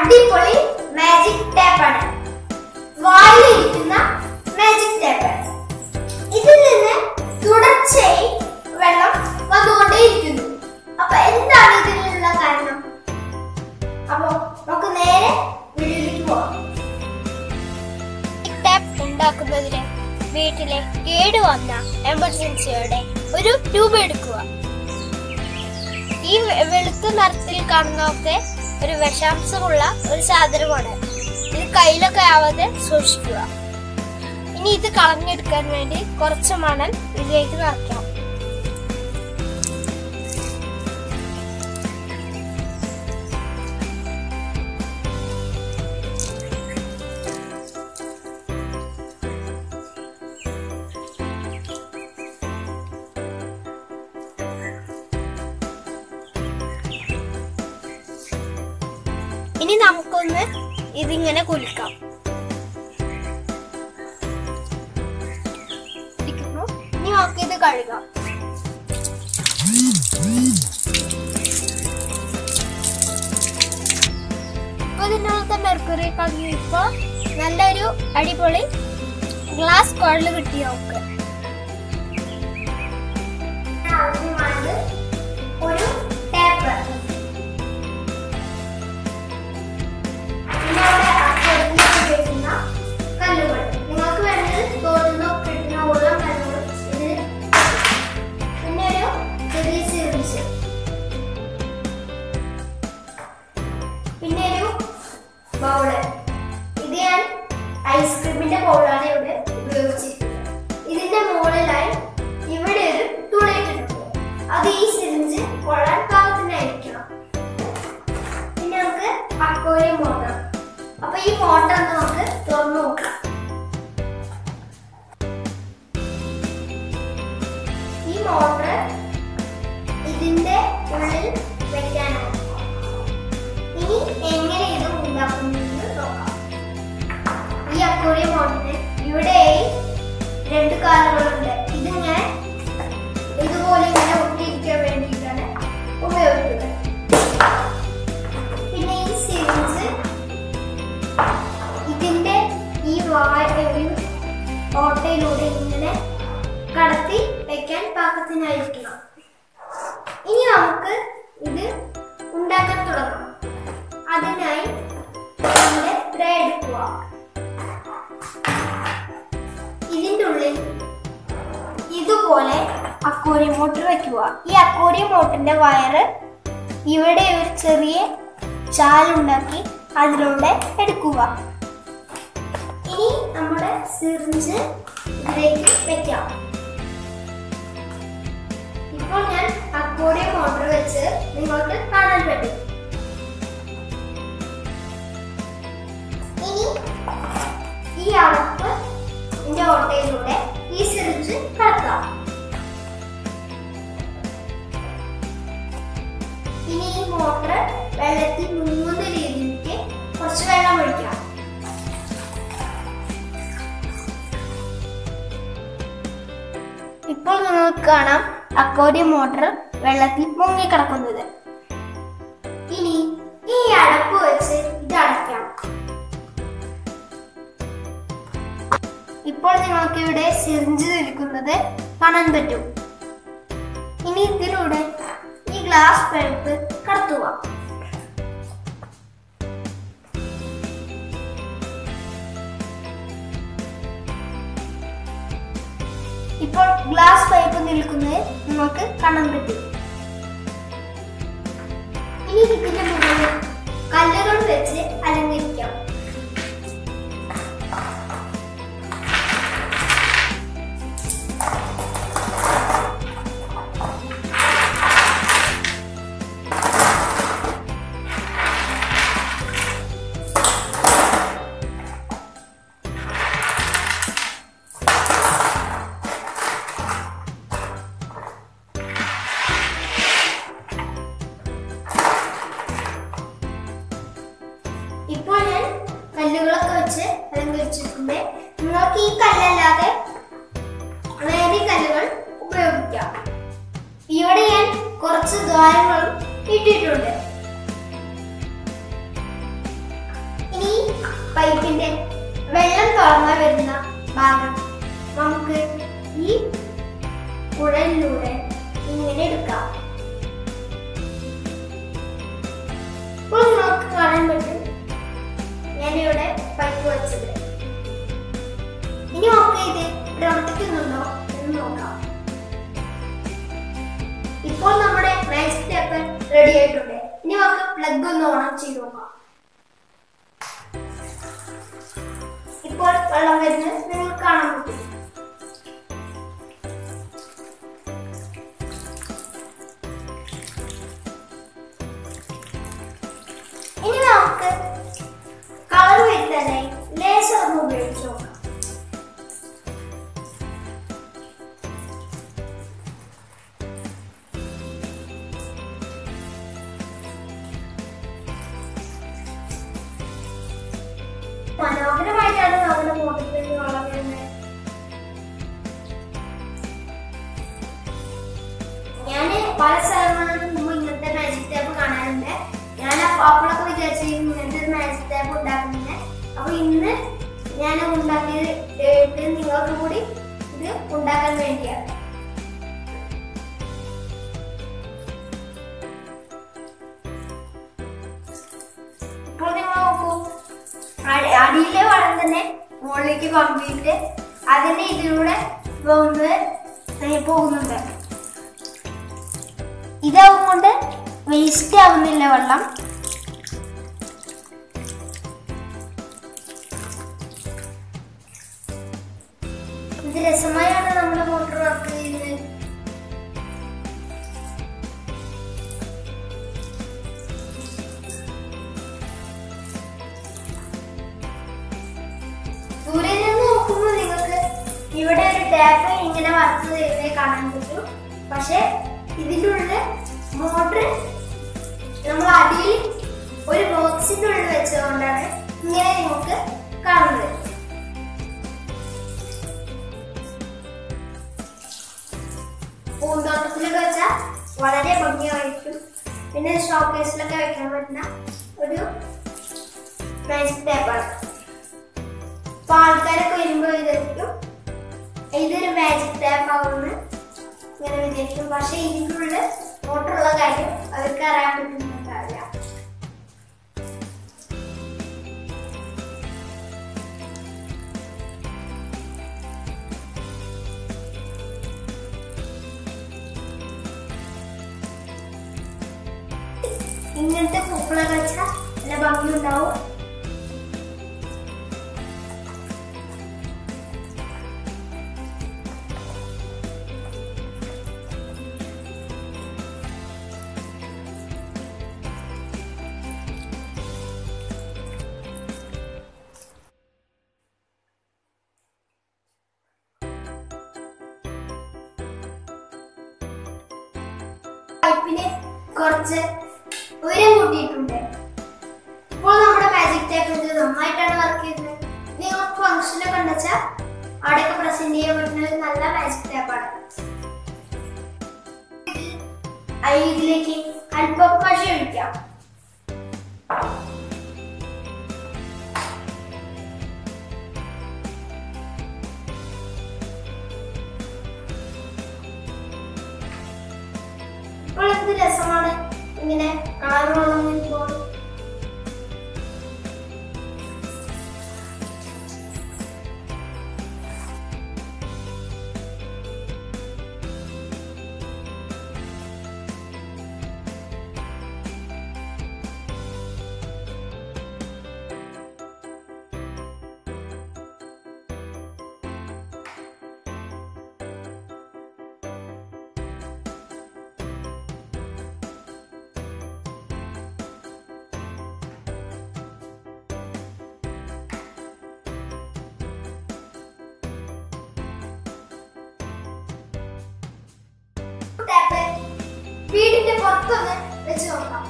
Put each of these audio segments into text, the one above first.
അടിപൊളി മാജിക് ടേപ്പാണ് വായിലിരിക്കുന്ന മാജിക് ടേപ്പ് ഇതിൽ നിന്ന് തുടർച്ചയായി വെള്ളം വന്നുകൊണ്ടേയിരിക്കുന്നു അപ്പൊ എന്താണ് ഇതിനുള്ള കാരണം അപ്പൊ നമുക്ക് നേരെ വീഡിയോയിലേക്ക് പോകാം ടാപ്പ് ഉണ്ടാക്കുന്നതിന് വീട്ടിലെ കേടുവന്ന എമർജൻസിയോടെ ഒരു ട്യൂബ് എടുക്കുക ഈ വെ- വെളുത്ത നിറത്തിൽ കാണുന്നതൊക്കെ ഒരു വിഷാംശമുള്ള ഒരു സാധനമാണ് ഇത് കയ്യിലൊക്കെ ആവാതെ സൂക്ഷിക്കുക ഇനി ഇത് കളഞ്ഞെടുക്കാൻ വേണ്ടി കുറച്ച് മണൽ ഇതിലേക്ക് നിറയ്ക്കണം ഇനി നമുക്കൊന്ന് ഇതിങ്ങനെ കുലുക്കാം ഇരിക്കുന്നു. ഇനി നമുക്കിത് കഴുകാം ഇപ്പൊ ഇതിനകത്തെ മെർക്കുറി കളഞ്ഞു ഇപ്പൊ നല്ലൊരു അടിപൊളി ഗ്ലാസ് കോളിൽ കിട്ടി നമുക്ക് ആവശ്യമായത് ഒരു ടേപ്പ് പിന്നെ അവിടെ അക്വേറിയത്തിൽ ഉപയോഗിക്കുന്ന കല്ലുകൾ നിങ്ങൾക്ക് വേണ്ടത് തോന്നുന്ന കിട്ടുന്ന ഉള്ള കല്ലുകൾ ഇത് പിന്നെ ഒരു ചെറിയ സിറിഞ്ച് പിന്നെ ഒരു ബൗള് ഇത് ഞാൻ ഐസ്ക്രീമിന്റെ ബൗളാണ് ഇവിടെ ഉപയോഗിച്ചിരിക്കുന്നത് ഇതിന്റെ മുകളിലായി ഇവിടെ ഒരു തുളയിട്ടിട്ടുണ്ട് അത് ഈ സിറിഞ്ച് കൊള്ളാൻ പാകത്തിനായിരിക്കണം പിന്നെ നമുക്ക് അക്വേറിയം മോട്ടർ അപ്പൊ ഈ മോട്ടർ നമുക്ക് തുറന്നു നോക്കാം ഈ മോട്ടർ ഇതിന്റെ ഉള്ളിൽ വെക്കാനാണ് ഇനി എങ്ങനെ ഇത് ഉണ്ടാക്കുന്നതെന്ന് നോക്കാം ഈ അക്വേറിയം മോട്ടറിന് ഇവിടെ രണ്ട് കാലുകളുണ്ട് ഇതിങ്ങനെ ഇതുപോലെ ഇങ്ങനെ ഒട്ടിയിരിക്കാൻ വേണ്ടിയിട്ടാണ് ഉപയോഗിക്കുന്നത് പിന്നെ ഈ സിറിഞ്ച് ഇതിന്റെ ഈ വായ ഈ ഓട്ടയിലൂടെ ഇങ്ങനെ കടത്തി വെക്കാൻ പാകത്തിനായിരിക്കണം ഇനി നമുക്ക് ഇത് ഉണ്ടാക്കാൻ തുടങ്ങാം അതിനായി നമ്മുടെ ട്രേ എടുക്കുക ഇതിന്റെ ഉള്ളിൽ ഇതുപോലെ അക്വേറിയം മോട്ടർ വെക്കുക ഈ അക്വേറിയം മോട്ടറിന്റെ വയറ് ഇവിടെ ഒരു ചെറിയ ചാലുണ്ടാക്കി അതിലൂടെ എടുക്കുക ഇനി നമ്മുടെ സിറിഞ്ച് ഇതിലേക്ക് വെക്കാം ഇപ്പോൾ ഞാൻ അക്വേറിയം മോട്ടർ വെച്ച് നിങ്ങൾക്ക് കാണാൻ പറ്റും ഇനി ഈ അടപ്പ് ഇതിന്റെ ഓട്ടയിലൂടെ ഈ സിറിഞ്ച് കടത്താം ഇനി ഈ മോട്ടർ വെള്ളത്തിൽ മുങ്ങുന്ന രീതിയിലേക്ക് കുറച്ച് വെള്ളം ഒഴിക്കാം ഇപ്പോൾ നിങ്ങൾക്ക് കാണാം അക്വേറിയം മോട്ടർ വെള്ളത്തിൽ മുങ്ങിക്കിടക്കുന്നത് ഇനി ഈ അടപ്പ് വെച്ച് ഇത് അടയ്ക്കാം ഇപ്പോൾ നിങ്ങൾക്ക് ഇവിടെ സിറിഞ്ച് നിൽക്കുന്നത് കാണാൻ പറ്റും ഇനി ഇതിലൂടെ ഈ ഗ്ലാസ് പൈപ്പ് കടത്തുക ഇപ്പോൾ ഗ്ലാസ് പൈപ്പ് നിൽക്കുന്നത് നിങ്ങൾക്ക് കാണാൻ പറ്റും ഇനി ഇതിന്റെ മുകളിൽ കല്ലുകൾ വെച്ച് അലങ്കരിക്കാം ഇപ്പോൾ ഞാൻ കല്ലുകളൊക്കെ വെച്ച് അലങ്കരിച്ചിട്ടുണ്ട് നിങ്ങൾക്ക് ഈ കല്ലല്ലാതെ വേറെ കല്ലുകൾ ഉപയോഗിക്കാം ഇവിടെ ഞാൻ കുറച്ച് ദ്വാരങ്ങളും ഇട്ടിട്ടുണ്ട് പൈപ്പിന്റെ വെള്ളം തുറന്നു വരുന്ന ഭാഗം നമുക്ക് ഈ കുഴലിലൂടെ ഇങ്ങനെ എടുക്കാം ഇപ്പോൾ നമുക്ക് കാണാൻ പറ്റും ഞാനിവിടെ പൈപ്പ് വെച്ചത് ഇനി നമുക്ക് ഇത് പ്രവർത്തിക്കുന്നുണ്ടോ എന്ന് നോക്കാം ഇപ്പോൾ നമ്മുടെ മാജിക് ടേപ്പ് റെഡി ആയിട്ടുണ്ട് ഇനി നമുക്ക് പ്ലഗ് ഒന്ന് ഓൺ ചെയ്ത് നോക്കാം ഇപ്പോൾ വെള്ളം വരുന്നത് നിങ്ങൾക്ക് കാണാൻ പറ്റും ഇനി നമുക്ക് കളർ വരുത്താനായി ലേസർ ഒന്ന് ഉപയോഗിച്ച് നോക്കാം മനോഹരമായിട്ടാണ് നമ്മുടെ മോട്ടത്തിൽ വെള്ളം വരുന്നത് ഞാൻ പല സ്ഥലങ്ങളിലും മുമ്പ് ഇങ്ങനത്തെ മാജിക് ടേപ്പ് കാണാറുണ്ട് ഞാൻ അപ്പോഴൊക്കെ വിചാരിച്ചു ഇങ്ങനത്തെ ഒരു മാജിക് ടേപ്പ് ഉണ്ടാക്കുന്നുണ്ട് അപ്പൊ ഇന്ന് ഞാൻ ഉണ്ടാക്കിയത് നിങ്ങൾക്ക് കൂടി ഇത് ഉണ്ടാക്കാൻ വേണ്ടിയാണ് ഇപ്പോൾ നിങ്ങൾ നോക്കൂ അടി- അടിയിലെ വെള്ളം തന്നെ മുകളിലേക്ക് പമ്പിയിട്ട് അതിന്റെ ഇതിലൂടെ പോകുന്നത് ഏ, പോകുന്നുണ്ട് ഇതാവുകൊണ്ട് വേസ്റ്റ് ആവുന്നില്ല വെള്ളം ഇത് രസമായാണ് നമ്മുടെ മോട്ടോർ വർക്ക് ചെയ്യുന്നത് ദൂരെ നിന്ന് നോക്കുമ്പോൾ നിങ്ങൾക്ക് ഇവിടെ ഒരു ടാപ്പ് ഇങ്ങനെ വർക്ക് ചെയ്യുന്നത് കാണാൻ പറ്റും പക്ഷെ ഇതിൻ്റെ ഉള്ളിൽ മോട്ടർ നമ്മൾ അടിയിൽ ഒരു ബോക്സിന്റെ ഉള്ളിൽ വെച്ചതുകൊണ്ടാണ് ഇങ്ങനെ നിങ്ങൾക്ക് കാണുന്നത് പൂന്തോട്ടത്തിലൊക്കെ വെച്ചാൽ വളരെ ഭംഗിയായിരിക്കും പിന്നെ ഷോക്കേസിലൊക്കെ വെക്കാൻ പറ്റുന്ന ഒരു മാജിക് ടേപ്പാണ് അപ്പൊ ആൾക്കാരൊക്കെ വരുമ്പോൾ വിചാരിക്കും ഇതൊരു മാജിക് ടാപ്പ് ആവുമെന്ന് ഇങ്ങനെ വിചാരിക്കും പക്ഷെ ഇതിൻ്റെ ഉള്ളിൽ മോട്ടറുള്ള കാര്യം അവർക്ക് അറിയാൻ പറ്റുന്നുണ്ടാവില്ല ഇങ്ങനത്തെ പൂക്കളൊക്കെ വെച്ചാൽ നല്ല ഭംഗിയുണ്ടാവും പൈപ്പിന് കുറച്ച് ഉയരം കൂട്ടിയിട്ടുണ്ട് ഇപ്പോൾ നമ്മുടെ മാജിക് ടേപ്പ് ഇത് നന്നായിട്ടാണ് വർക്ക് ചെയ്യുന്നത് നിങ്ങൾക്ക് ഫംഗ്ഷനൊക്കെ ഉണ്ടെച്ചാൽ അവിടെയൊക്കെ പ്രസന്റ് ചെയ്യാൻ പറ്റുന്ന ഒരു നല്ല മാജിക് ടേപ്പാണ് ഇതിലേക്ക് അല്പം പശ ഒഴിക്കാം ഇപ്പോൾ എന്ത് രസമാണ് ഇങ്ങനെ കളറുകളും ഇപ്പോൾ ടാപ്പ് വീടിന്റെ പുറത്തൊന്ന് വെച്ച് നോക്കാം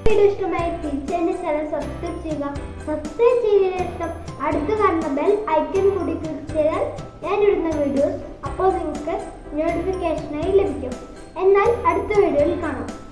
വീഡിയോ ഇഷ്ടമായി തീർച്ചയായും ചാനൽ സബ്സ്ക്രൈബ് ചെയ്യുക സബ്സ്ക്രൈബ് ചെയ്തതിനു ശേഷം അടുത്ത് കാണുന്ന ബെൽ ഐക്കൺ കൂടി ക്ലിക്ക് ചെയ്താൽ ഞാൻ ഇടുന്ന വീഡിയോസ് അപ്പോൾ നിങ്ങൾക്ക് നോട്ടിഫിക്കേഷനായി ലഭിക്കും എന്നാൽ അടുത്ത വീഡിയോയിൽ കാണാം